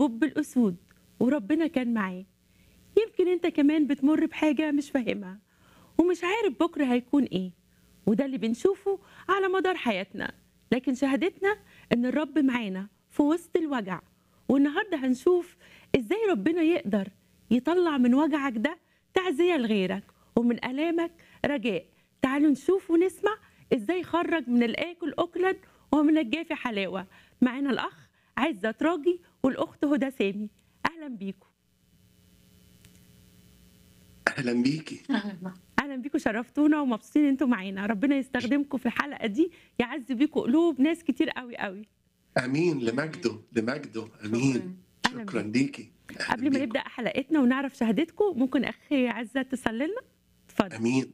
جب الأسود وربنا كان معاه يمكن انت كمان بتمر بحاجة مش فاهمها ومش عارف بكرة هيكون ايه وده اللي بنشوفه على مدار حياتنا لكن شهادتنا ان الرب معانا في وسط الوجع والنهارده هنشوف ازاي ربنا يقدر يطلع من وجعك ده تعزية لغيرك ومن آلامك رجاء تعالوا نشوف ونسمع ازاي يخرج من الآكل أكلا ومن الجافي حلاوة معانا الأخ عزة راجي والأخت هدى سامي أهلا بيكم اهلا بيكي اهلا بيكم شرفتونا ومبسوطين انتوا معانا ربنا يستخدمكم في الحلقه دي يعز بيكم قلوب ناس كتير قوي قوي امين لمجده لمجده امين أهلا شكرا بيك. ليكي أهلاً قبل ما بيكم. نبدا حلقتنا ونعرف شهادتكم ممكن اخي عزه تصلي لنا اتفضل امين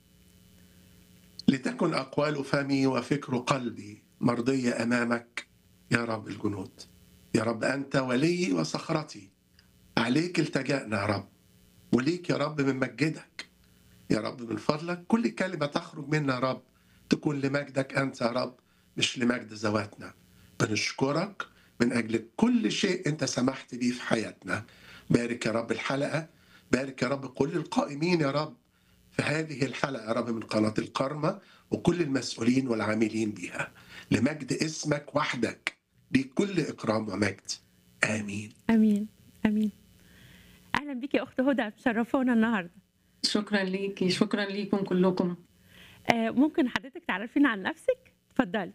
لتكن اقوال فمي وفكر قلبي مرضيه امامك يا رب الجنود يا رب انت ولي وصخرتي عليك التجانا يا رب وليك يا رب من مجدك يا رب من فضلك كل كلمه تخرج منا يا رب تكون لمجدك انت يا رب مش لمجد ذواتنا بنشكرك من اجل كل شيء انت سمحت بيه في حياتنا بارك يا رب الحلقه بارك يا رب كل القائمين يا رب في هذه الحلقه يا رب من قناه الكرمه وكل المسؤولين والعاملين بها لمجد اسمك وحدك ليك كل اكرام ومجد امين امين امين اهلا بيكي يا اخت هدى مشرفونا النهارده شكرا ليكي شكرا ليكم كلكم آه ممكن حضرتك تعرفينا عن نفسك اتفضلي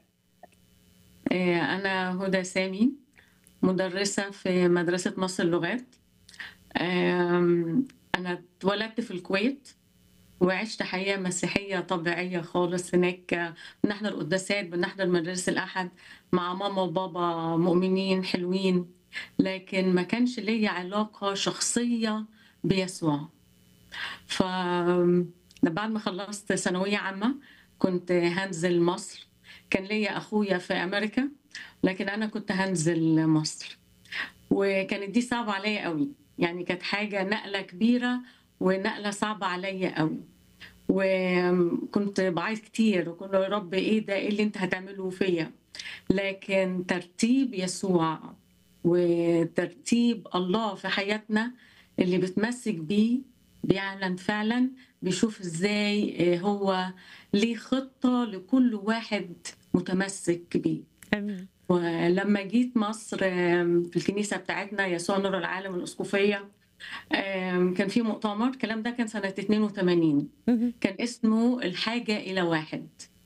آه، أنا هدى سامي مدرسة في مدرسة مصر اللغات آم، أنا اتولدت في الكويت وعشت حياة مسيحية طبيعية خالص هناك آه، بنحضر القداسات بنحضر مدارس الأحد مع ماما وبابا مؤمنين حلوين لكن ما كانش ليا علاقة شخصية بيسوع ف بعد ما خلصت ثانوية عامة كنت هنزل مصر كان ليا أخويا في أمريكا لكن أنا كنت هنزل مصر وكانت دي صعبة عليا قوي يعني كانت حاجة نقلة كبيرة ونقلة صعبة عليا قوي وكنت بعيط كتير وكنت يا رب ايه ده ايه اللي انت هتعمله فيا لكن ترتيب يسوع وترتيب الله في حياتنا اللي بتمسك بيه بيعلن فعلا بيشوف ازاي آه، هو ليه خطة لكل واحد متمسك بيه امين ولما جيت مصر آم، في الكنيسة بتاعتنا يسوع نور العالم الأسقفية آم، كان في مؤتمر الكلام ده كان سنة 82 مهم. كان اسمه الحاجة إلى واحد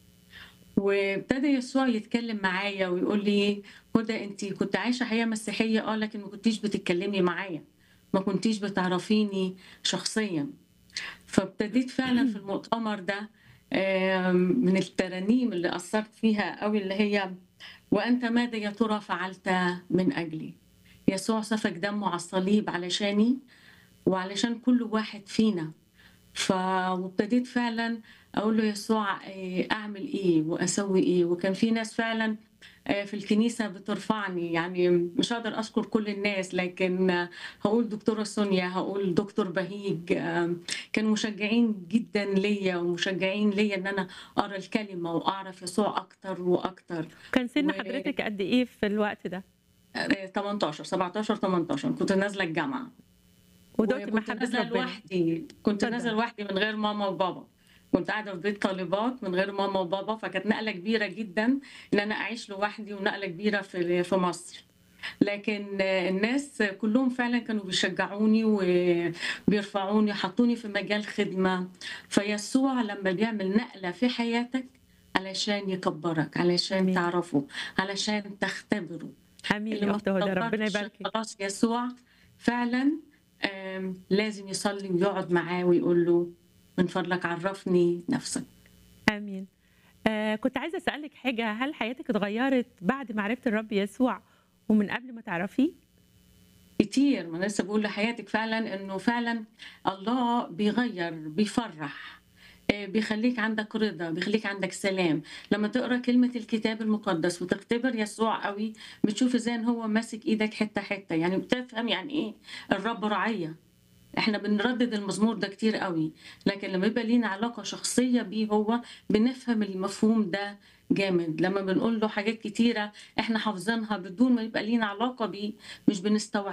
وابتدى يسوع يتكلم معايا ويقول لي هدى انت كنت عايشة حياة مسيحية اه لكن ما كنتيش بتتكلمي معايا ما كنتيش بتعرفيني شخصيا فابتديت فعلا في المؤتمر ده آم، من الترانيم اللي أثرت فيها قوي اللي هي وأنت ماذا يا ترى فعلت من أجلي يسوع سفك دمه على الصليب علشاني وعلشان كل واحد فينا ف وابتديت فعلا اقول له يسوع إيه، اعمل ايه واسوي ايه وكان في ناس فعلا آه، في الكنيسة بترفعني يعني مش هقدر أذكر كل الناس لكن آه، هقول دكتورة سونيا هقول دكتور بهيج آه، كانوا مشجعين جدا ليا ومشجعين ليا إن أنا أقرأ الكلمة وأعرف يسوع أكتر وأكتر كان سن و- حضرتك قد ايه في الوقت ده آه، 18 17 18 كنت نازلة الجامعة ودوتي وكنت محبه نازله ربنا لوحدي كنت اتفضل. نازله لوحدي من غير ماما وبابا كنت قاعده في بيت طالبات من غير ماما وبابا فكانت نقله كبيره جدا ان انا اعيش لوحدي ونقله كبيره في في مصر لكن آه، الناس كلهم فعلا كانوا بيشجعوني وبيرفعوني حطوني في مجال خدمه فيسوع لما بيعمل نقله في حياتك علشان يكبرك علشان آمين. تعرفه علشان تختبره امين اللي يا ما اخت هدى ربنا افتكرش يباركك خلاص يسوع فعلا آم، لازم يصلي ويقعد معاه ويقول له من فضلك عرفني نفسك امين آه كنت عايزه اسالك حاجه هل حياتك اتغيرت بعد ما عرفت الرب يسوع ومن قبل ما تعرفيه كتير ما أنا لسه بقول لحياتك فعلا انه فعلا الله بيغير بيفرح آه، بيخليك عندك رضا بيخليك عندك سلام لما تقرا كلمه الكتاب المقدس وتختبر يسوع قوي بتشوف ازاي ان هو ماسك ايدك حته حته يعني بتفهم يعني ايه الرب رعيه احنا بنردد المزمور ده كتير قوي لكن لما يبقى لينا علاقه شخصيه بيه هو بنفهم المفهوم ده جامد لما بنقول له حاجات كتيرة احنا حافظينها بدون ما يبقى لينا علاقة بيه مش بنستوعب